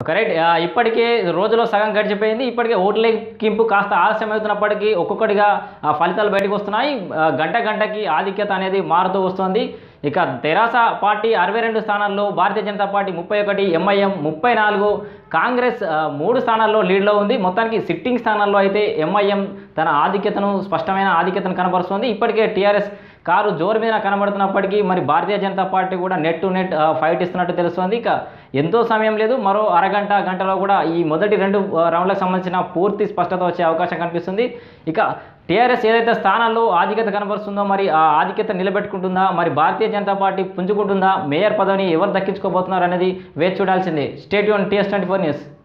correct ఆ, ఇప్పటికే రోజులో సగం గడిచిపోయింది ఇప్పటికే ఓట్ల లెక్కింపు కాస్త ఆలస్యం అవుతున్నప్పటికీ ఒక్కొక్కటిగా ఆ ఫలితాలు బయటకు వస్తున్నాయి ఆ, గంట గంటకి ఆధిక్యత అనేది మారుతూ వస్తుంది ఇక తెరాస పార్టీ అరవై రెండు స్థానాల్లో భారతీయ జనతా పార్టీ ముప్పై ఒకటి ఎంఐఎం ముప్పై నాలుగు కాంగ్రెస్ ఆ, మూడు స్థానాల్లో లీడ్లో ఉంది మొత్తానికి సిట్టింగ్ స్థానాల్లో అయితే ఎంఐఎం తన ఆధిక్యతను స్పష్టమైన ఆధిక్యతను కనబరుస్తుంది ఇప్పటికే టీఆర్ఎస్ కారు జోరు మీద కనబడుతున్నప్పటికీ మరి భారతీయ జనతా పార్టీ కూడా నెట్ టు నెట్ ఆ, ఫైట్ ఇస్తున్నట్టు తెలుస్తుంది ఇక ఎంతో సమయం లేదు మరో అరగంట గంటలో కూడా ఈ మొదటి రెండు ఆ, రౌండ్లకు సంబంధించిన పూర్తి స్పష్టత వచ్చే అవకాశం కనిపిస్తుంది ఇక టీఆర్ఎస్ ఏదైతే స్థానాల్లో ఆధిక్యత కనబరుస్తుందో మరి ఆ ఆధిక్యత నిలబెట్టుకుంటుందా మరి భారతీయ జనతా పార్టీ పుంజుకుంటుందా మేయర్ పదవిని ఎవరు దక్కించుకోబోతున్నారు అనేది వేచి చూడాల్సిందే స్టేట్ యూన్ టీఎస్ ట్వంటీ ఫోర్ న్యూస్